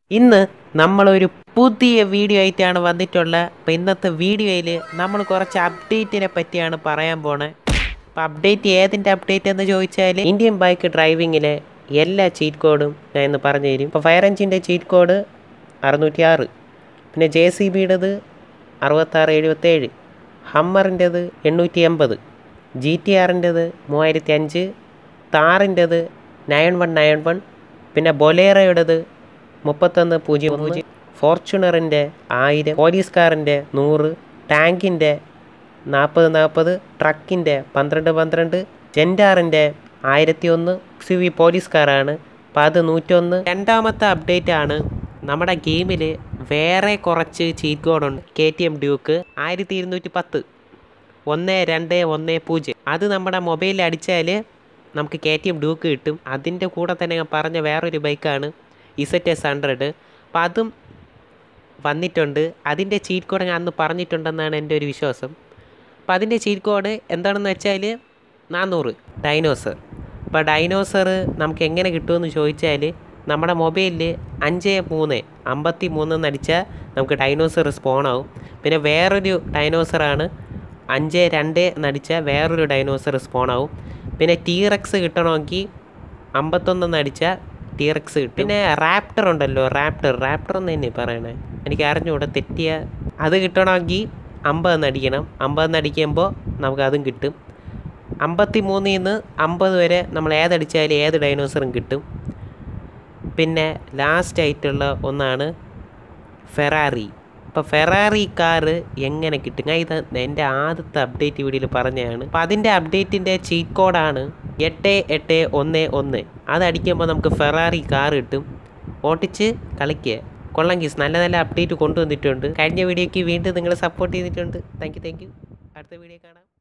ഇന്ന് നമ്മളൊരു പുതിയ വീഡിയോ ആയിട്ടാണ് വന്നിട്ടുള്ളത് അപ്പോൾ ഇന്നത്തെ വീഡിയോയിൽ നമ്മൾ കുറച്ച് അപ്ഡേറ്റിനെ പറ്റിയാണ് പറയാൻ പോണേ അപ്പോൾ അപ്ഡേറ്റ് ഏതിൻ്റെ അപ്ഡേറ്റ് എന്ന് ചോദിച്ചാൽ ഇന്ത്യൻ ബൈക്ക് ഡ്രൈവിങ്ങിലെ എല്ലാ ചീറ്റ് കോഡും ഞാൻ ഇന്ന് പറഞ്ഞു തരും ഇപ്പോൾ ഫയർ എഞ്ചിൻ്റെ ചീറ്റ് കോഡ് അറുന്നൂറ്റി ആറ് പിന്നെ ജെ സി ബിയുടേത് അറുപത്താറ് എഴുപത്തേഴ് ഹമ്മറിൻ്റെത് എണ്ണൂറ്റി എൺപത് ജി ടി ആറിൻ്റെത് മൂവായിരത്തി അഞ്ച് താറിൻ്റെത് നയൻ വൺ നയൻ വൺ പിന്നെ ബൊലേറയുടേത് മുപ്പത്തൊന്ന് പൂജ്യം പൂജ്യം ഫോർച്യൂണറിൻ്റെ ആയിരം പോലീസ് കാറിൻ്റെ നൂറ് ടാങ്കിൻ്റെ നാൽപ്പത് നാൽപ്പത് ട്രക്കിൻ്റെ പന്ത്രണ്ട് പന്ത്രണ്ട് ജെൻഡാറിൻ്റെ ആയിരത്തി ഒന്ന് എക്സ് വി പോലീസ് കാറാണ് അപ്പോൾ അത് നൂറ്റൊന്ന് രണ്ടാമത്തെ അപ്ഡേറ്റ് ആണ് നമ്മുടെ ഗെയിമിൽ വേറെ കുറച്ച് ചീറ്റ് കോഡുണ്ട് കെ ടി എം ഡ്യൂക്ക് ആയിരത്തി ഇരുന്നൂറ്റി പത്ത് ഒന്ന് രണ്ട് ഒന്ന് പൂജ്യം അത് നമ്മുടെ മൊബൈലിൽ അടിച്ചാൽ നമുക്ക് കെ ടി എം ഡ്യൂക്ക് കിട്ടും അതിൻ്റെ കൂടെ തന്നെ ഞാൻ പറഞ്ഞ വേറൊരു ബൈക്കാണ് ഇസറ്റ് എസ് ഹൺഡ്രഡ് അപ്പോൾ അതും വന്നിട്ടുണ്ട് അതിൻ്റെ ചീറ്റ് കോഡ് ഞാൻ അന്ന് പറഞ്ഞിട്ടുണ്ടെന്നാണ് എൻ്റെ ഒരു വിശ്വാസം അപ്പോൾ അതിൻ്റെ ചീറ്റ് കോഡ് എന്താണെന്ന് വെച്ചാൽ നാനൂറ് ഡൈനോസർ അപ്പോൾ ഡൈനോസർ നമുക്ക് എങ്ങനെ കിട്ടുമെന്ന് ചോദിച്ചാൽ നമ്മുടെ മൊബൈലിൽ അഞ്ച് മൂന്ന് അമ്പത്തി മൂന്ന് എന്നടിച്ചാൽ നമുക്ക് ഡൈനോസർ സ്പോൺ ആവും പിന്നെ വേറൊരു ഡൈനോസറാണ് അഞ്ച് രണ്ട് എന്നടിച്ചാൽ വേറൊരു ഡൈനോസർ സ്പോൺ ആവും പിന്നെ ടീറക്സ് കിട്ടണമെങ്കിൽ അമ്പത്തൊന്ന് അടിച്ചാൽ ടീറക്സ് കിട്ടും പിന്നെ റാപ്റ്റർ ഉണ്ടല്ലോ റാപ്റ്റർ റാപ്റ്റർ എന്ന് തന്നെ പറയണേ എനിക്ക് അറിഞ്ഞുകൂടെ തെറ്റിയ അത് കിട്ടണമെങ്കിൽ അമ്പതെന്ന് അടിക്കണം അമ്പതെന്ന് അടിക്കുമ്പോൾ നമുക്ക് അതും കിട്ടും അമ്പത്തി മൂന്നിൽ നിന്ന് അമ്പത് വരെ നമ്മൾ ഏതടിച്ചാലും ഏത് ഡൈനോസറും കിട്ടും പിന്നെ ലാസ്റ്റ് ആയിട്ടുള്ള ഒന്നാണ് ഫെറാറി അപ്പോൾ ഫെറാറി കാറ് എങ്ങനെ കിട്ടും ഞാൻ ഇത് എൻ്റെ ആദ്യത്തെ അപ്ഡേറ്റ് വീഡിയോയിൽ പറഞ്ഞതാണ് അപ്പോൾ അതിൻ്റെ അപ്ഡേറ്റിൻ്റെ ചീറ്റ് കോഡാണ് എട്ട് എട്ട് ഒന്ന് ഒന്ന് അതടിക്കുമ്പോൾ നമുക്ക് ഫെറാറി കാർ കിട്ടും ഓട്ടിച്ച് കളിക്കുക കൊള്ളാം ഗീസ് നല്ല നല്ല അപ്ഡേറ്റ് കൊണ്ടുവന്നിട്ടുണ്ട് കഴിഞ്ഞ വീഡിയോയ്ക്ക് വീണ്ടും നിങ്ങൾ സപ്പോർട്ട് ചെയ്തിട്ടുണ്ട് താങ്ക് യു താങ്ക് യു അടുത്ത വീഡിയോ കാണാം